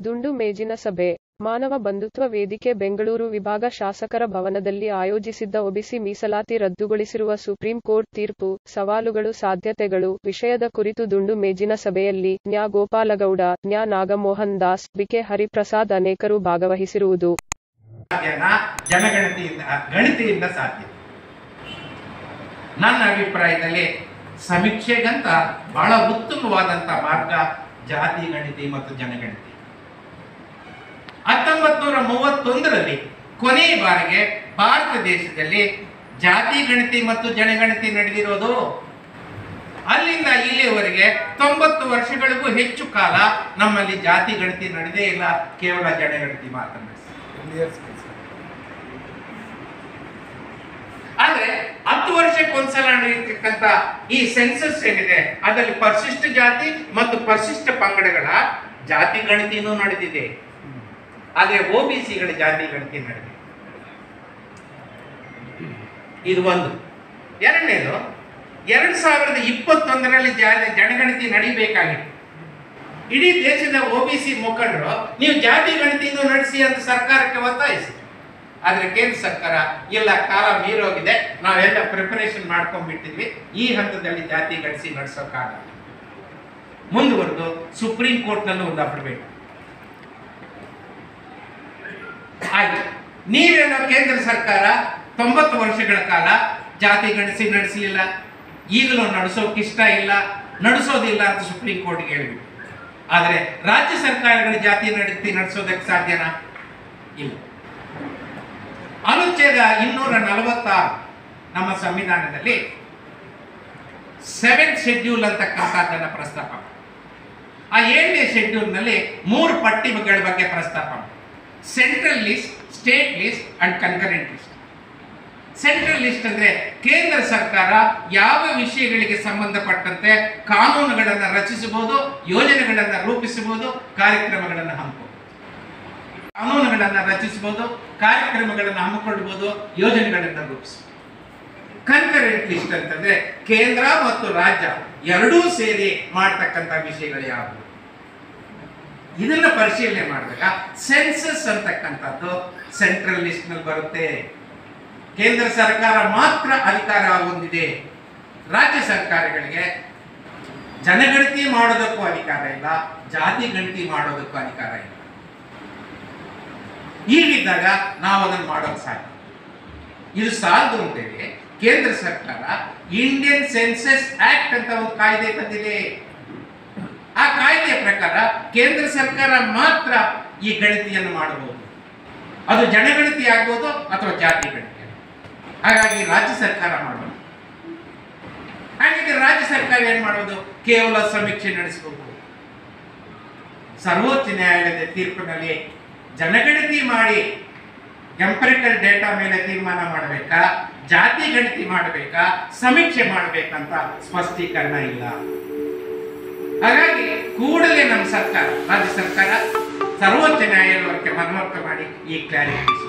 ದುಂಡು ಮೇಜಿನ ಸಭೆ ಮಾನವ ಬಂಧುತ್ವ ವೇದಿಕೆ ಬೆಂಗಳೂರು ವಿಭಾಗ ಶಾಸಕರ ಭವನದಲ್ಲಿ ಆಯೋಜಿಸಿದ್ದ ಒಬಿಸಿ ಮೀಸಲಾತಿ ರದ್ದುಗೊಳಿಸಿರುವ ಸುಪ್ರೀಂ ಕೋರ್ಟ್ ತೀರ್ಪು ಸವಾಲುಗಳು ಸಾಧ್ಯತೆಗಳು ವಿಷಯದ ಕುರಿತು ದುಂಡು ಮೇಜಿನ ಸಭೆಯಲ್ಲಿ ನ್ಯಾ ಗೋಪಾಲಗೌಡ ನ್ಯಾ ನಾಗಮೋಹನ್ ದಾಸ್ ಬಿಕೆ ಹರಿಪ್ರಸಾದ್ ಅನೇಕರು ಭಾಗವಹಿಸಿರುವುದು ಸಾಧ್ಯನಾ ಜನಗಣತಿಯಿಂದ ಗಣತಿಯಿಂದ ಸಾಧ್ಯ ನನ್ನ ಅಭಿಪ್ರಾಯದಲ್ಲಿ ಸಮೀಕ್ಷೆಗಂತ ಬಹಳ ಉತ್ತಮವಾದಂತ ಮಾರ್ಗ ಜಾತಿ ಗಣತಿ ಮತ್ತು ಜನಗಣತಿ ಹತ್ತೊಂಬತ್ ನೂರ ಮೂವತ್ತೊಂದರಲ್ಲಿ ಕೊನೆಯ ಬಾರಿಗೆ ಭಾರತ ದೇಶದಲ್ಲಿ ಜಾತಿ ಗಣತಿ ಮತ್ತು ಜನಗಣತಿ ನಡೆದಿರೋದು ಅಲ್ಲಿಂದ ಇಲ್ಲಿಯವರೆಗೆ ತೊಂಬತ್ತು ವರ್ಷಗಳಿಗೂ ಹೆಚ್ಚು ಕಾಲ ನಮ್ಮಲ್ಲಿ ಜಾತಿ ಗಣತಿ ನಡೆದೇ ಇಲ್ಲ ಕೇವಲ ಜನಗಣತಿ ಮಾತ್ರ ನಡೆಸಿದೆ. ಆದ್ರೆ ಹತ್ತು ವರ್ಷಕ್ಕೊಂದ್ಸಲ ನಡೆಯತಕ್ಕಂತ ಈ ಸೆನ್ಸಸ್ ಏನಿದೆ ಅದರಲ್ಲಿ ಪರಿಶಿಷ್ಟ ಜಾತಿ ಮತ್ತು ಪರಿಶಿಷ್ಟ ಪಂಗಡಗಳ ಜಾತಿ ಗಣತಿನೂ ನಡೆದಿದೆ ಆದ್ರೆ ಗಳ ಜಾತಿ ಗಣತಿ ನಡೆದಿದೆ ಇದು ಒಂದು ಎರಡನೇದು ಎರಡ್ ಸಾವಿರದ ಇಪ್ಪತ್ತೊಂದರಲ್ಲಿ ಜಾ- ಜನಗಣತಿ ನಡಿಬೇಕಾಗಿತ್ತು ಇಡೀ ದೇಶದ ಒಬಿಸಿ ಮುಖಂಡರು ನೀವು ಜಾತಿ ಗಣತಿಯನ್ನು ನಡೆಸಿ ಅಂತ ಸರ್ಕಾರಕ್ಕೆ ಒತ್ತಾಯಿಸಿ ಆದ್ರೆ ಕೇಂದ್ರ ಸರ್ಕಾರ ಇಲ್ಲ ಕಾಲ ಮೀರೋಗಿದೆ ನಾವೆಲ್ಲ ಪ್ರಿಪರೇಷನ್ ಮಾಡ್ಕೊಂಡ್ಬಿಟ್ಟಿದ್ವಿ ಈ ಹಂತದಲ್ಲಿ ಜಾತಿ ಗಣಿಸಿ ನಡೆಸೋಕ್ಕಾಗಲ್ಲ ಮುಂದುವರೆದು ಸುಪ್ರೀಂ ಕೋರ್ಟ್ನಲ್ಲೂ ಒಂದು ಅಫಿಡವಿಟ್ ಆಯ್ತು ನೀವೇನೋ ಕೇಂದ್ರ ಸರ್ಕಾರ ತೊಂಬತ್ತು ವರ್ಷಗಳ ಕಾಲ ಜಾತಿ ಗಣಿಸಿ ನಡೆಸಲಿಲ್ಲ ಈಗಲೂ ನಡೆಸೋಕೆ ಇಷ್ಟ ಇಲ್ಲ ನಡೆಸೋದಿಲ್ಲ ಅಂತ ಸುಪ್ರೀಂ ಕೋರ್ಟ್ಗೆ ಹೇಳ್ಬಿಟ್ಟು ಆದರೆ ರಾಜ್ಯ ಸರ್ಕಾರಗಳ ಜಾತಿ ಗಣತಿ ನಡೆಸೋದಕ್ಕೆ ಸಾಧ್ಯನಾ ಇಲ್ಲ ಅನುಚ್ಛೇದ ಇನ್ನೂರ ನಲವತ್ತಾರು ನಮ್ಮ ಸಂವಿಧಾನದಲ್ಲಿ ಸೆವೆನ್ ಶೆಡ್ಯೂಲ್ ಅಂತಕ್ಕಂಥದ್ದನ್ನ ಪ್ರಸ್ತಾಪ ಮಾಡಿ. ಆ ಏಳನೇ ಶೆಡ್ಯೂಲ್ನಲ್ಲಿ ಮೂರು ಪಟ್ಟಿಗಳ ಬಗ್ಗೆ ಪ್ರಸ್ತಾಪ ಮಾಡಿ. Central list state list and concurrent list central list ಅಂದ್ರೆ ಕೇಂದ್ರ ಸರ್ಕಾರ ಯಾವ ವಿಷಯಗಳಿಗೆ ಸಂಬಂಧಪಟ್ಟಂತೆ ಕಾನೂನುಗಳನ್ನು ರಚಿಸಬಹುದು ಯೋಜನೆಗಳನ್ನು ರೂಪಿಸಬಹುದು ಕಾರ್ಯಕ್ರಮಗಳನ್ನು ಹಮ್ಮಿಕೊಳ್ಳಬಹುದು ಕಾನೂನುಗಳನ್ನು ರಚಿಸಬಹುದು ಕಾರ್ಯಕ್ರಮಗಳನ್ನು ಹಮ್ಮಿಕೊಳ್ಳಬಹುದು ಯೋಜನೆಗಳನ್ನು ರೂಪಿಸಬಹುದು ಕನ್ಕರೆಂಟ್ ಲಿಸ್ಟ್ ಅಂತಂದ್ರೆ ಕೇಂದ್ರ ಮತ್ತು ರಾಜ್ಯ ಎರಡೂ ಸೇರಿ ಮಾಡ್ತಕ್ಕಂಥ ವಿಷಯಗಳು ಯಾವುವು ಇದನ್ನ ಪರಿಶೀಲನೆ ಮಾಡಿದಾಗ ಸೆನ್ಸಸ್ ಅಂತಕ್ಕಂಥದ್ದು ಸೆಂಟ್ರಲ್ ಲಿಸ್ಟ್ ನಲ್ಲಿ ಬರುತ್ತೆ ಕೇಂದ್ರ ಸರ್ಕಾರ ಮಾತ್ರ ಅಧಿಕಾರ ಹೊಂದಿದೆ ರಾಜ್ಯ ಸರ್ಕಾರಗಳಿಗೆ ಜನಗಣತಿ ಮಾಡೋದಕ್ಕೂ ಅಧಿಕಾರ ಇಲ್ಲ ಜಾತಿ ಗಣತಿ ಮಾಡೋದಕ್ಕೂ ಅಧಿಕಾರ ಇಲ್ಲ ಹೀಗಿದ್ದಾಗ ನಾವು ಅದನ್ನು ಮಾಡೋದು ಸಾಧ್ಯ ಇದು ಸಾಲದು ಅಂತೇಳಿ ಕೇಂದ್ರ ಸರ್ಕಾರ ಇಂಡಿಯನ್ ಸೆನ್ಸಸ್ ಆಕ್ಟ್ ಅಂತ ಒಂದು ಕಾಯ್ದೆ ತಂದಿದೆ ಆ ಕಾಯ್ದೆಯ ಪ್ರಕಾರ ಕೇಂದ್ರ ಸರ್ಕಾರ ಮಾತ್ರ ಈ ಗಣತಿಯನ್ನು ಮಾಡಬಹುದು ಅದು ಜನಗಣತಿ ಆಗ್ಬೋದು ಅಥವಾ ಜಾತಿ ಗಣತಿ ಹಾಗಾಗಿ ರಾಜ್ಯ ಸರ್ಕಾರ ಮಾಡೋದು ಹಾಗಾಗಿ ರಾಜ್ಯ ಸರ್ಕಾರ ಏನ್ ಮಾಡೋದು ಕೇವಲ ಸಮೀಕ್ಷೆ ನಡೆಸಬಹುದು ಸರ್ವೋಚ್ಚ ನ್ಯಾಯಾಲಯದ ತೀರ್ಪಿನಲ್ಲಿ ಜನಗಣತಿ ಮಾಡಿ ಎಂಪರಿಕಲ್ ಡೇಟಾ ಮೇಲೆ ತೀರ್ಮಾನ ಮಾಡಬೇಕಾ ಜಾತಿ ಗಣತಿ ಮಾಡಬೇಕಾ ಸಮೀಕ್ಷೆ ಮಾಡಬೇಕಂತ ಸ್ಪಷ್ಟೀಕರಣ ಇಲ್ಲ ಹಾಗಾಗಿ ಕೂಡಲೇ ನಮ್ಮ ಸರ್ಕಾರ ರಾಜ್ಯ ಸರ್ಕಾರ ಸರ್ವೋಚ್ಚ ನ್ಯಾಯಾಲಯಕ್ಕೆ ಮನವರಿಕೆ ಮಾಡಿ ಈ ಕ್ಲಾರಿಫಿಕೇಶನ್